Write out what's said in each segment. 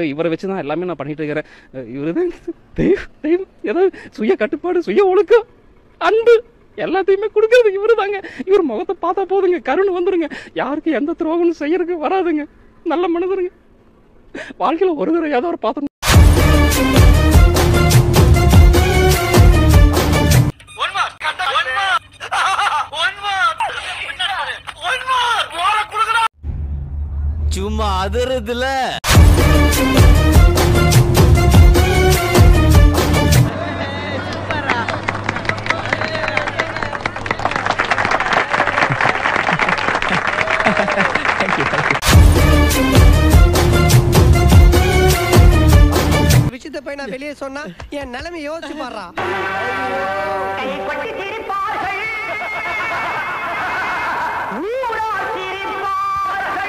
இவரை வச்சு தான் எல்லாமே நான் பண்ணிட்டு இருக்கிறேன் இவரு தான் தெய்வம் தெய்வம் ஏதாவது சுய கட்டுப்பாடு சுய ஒழுக்கம் அன்பு எல்லாத்தையுமே கொடுக்கறது இவரு தாங்க இவர் முகத்தை பார்த்தா போதுங்க கருண் வந்துருங்க யாருக்கு எந்த துரோகமும் செய்யறதுக்கு வராதுங்க நல்ல மனிதருங்க வாழ்க்கையில் ஒரு தடவை ஏதோ ஒரு பாத்திரம் சும்மா அதிரதுல விஷயத்தை போய் நான் வெளியே சொன்னா என் நிலைமை யோசிச்சு பாடுறா கைப்பற்றி சிரிப்பார்கள் ஊரார் சிரிப்பார்கள்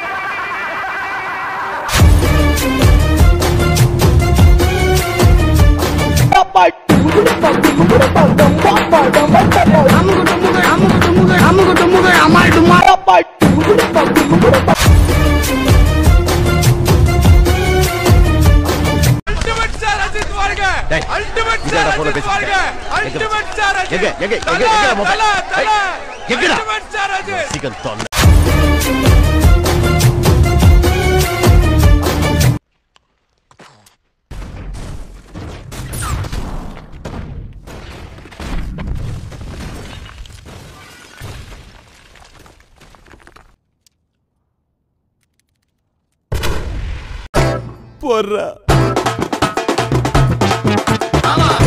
இதாடா போன பேசிட்டு எங்க எங்க எங்க எங்க மொபைல் எங்கடா சீக்கிரம் தொல்லை போடுறா